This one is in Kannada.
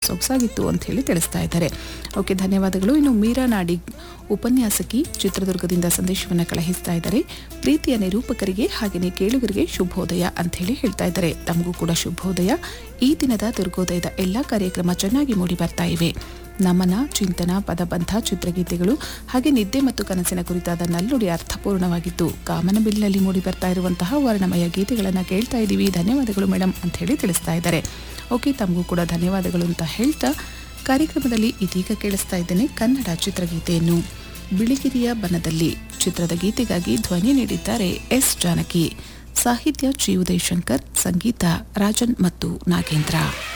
ಸೊಗಸಾಗಿತ್ತು ಅಂತ ಹೇಳಿ ತಿಳಿಸ್ತಾ ಇದ್ದಾರೆ ಓಕೆ ಧನ್ಯವಾದಗಳು ಇನ್ನು ಮೀರಾ ನಾಡಿ ಉಪನ್ಯಾಸಕಿ ಚಿತ್ರದುರ್ಗದಿಂದ ಸಂದೇಶವನ್ನು ಕಳುಹಿಸ್ತಾ ಇದ್ದಾರೆ ಪ್ರೀತಿಯ ನಿರೂಪಕರಿಗೆ ಹಾಗೆಯೇ ಕೇಳುಗರಿಗೆ ಶುಭೋದಯ ಅಂತ ಹೇಳಿ ಹೇಳ್ತಾ ಇದ್ದಾರೆ ತಮಗೂ ಕೂಡ ಶುಭೋದಯ ಈ ದಿನದ ದುರ್ಗೋದಯದ ಎಲ್ಲ ಕಾರ್ಯಕ್ರಮ ಚೆನ್ನಾಗಿ ಮೂಡಿ ಬರ್ತಾ ಇವೆ ನಮನ ಚಿಂತನ ಪದಬಂಧ ಚಿತ್ರಗೀತೆಗಳು ಹಾಗೆ ನಿದ್ದೆ ಮತ್ತು ಕನಸಿನ ಕುರಿತಾದ ನಲ್ನುಡಿ ಅರ್ಥಪೂರ್ಣವಾಗಿತ್ತು ಕಾಮನಬಿಲ್ಲಿನಲ್ಲಿ ಮೂಡಿ ಬರ್ತಾ ಇರುವಂತಹ ವರ್ಣಮಯ ಗೀತೆಗಳನ್ನು ಕೇಳ್ತಾ ಇದ್ದೀವಿ ಧನ್ಯವಾದಗಳು ಮೇಡಮ್ ಅಂತ ಹೇಳಿ ತಿಳಿಸ್ತಾ ಇದ್ದಾರೆ ಓಕೆ ತಮಗೂ ಕೂಡ ಧನ್ಯವಾದಗಳು ಅಂತ ಹೇಳ್ತಾ ಕಾರ್ಯಕ್ರಮದಲ್ಲಿ ಇದೀಗ ಕೇಳಿಸ್ತಾ ಇದ್ದೇನೆ ಕನ್ನಡ ಚಿತ್ರಗೀತೆಯನ್ನು ಬಿಳಿಗಿರಿಯ ಬನದಲ್ಲಿ ಚಿತ್ರದ ಗೀತೆಗಾಗಿ ಧ್ವನಿ ನೀಡಿದ್ದಾರೆ ಎಸ್ ಜಾನಕಿ ಸಾಹಿತ್ಯ ಜಿ ಉದಯಶಂಕರ್ ಸಂಗೀತ ರಾಜನ್ ಮತ್ತು ನಾಗೇಂದ್ರ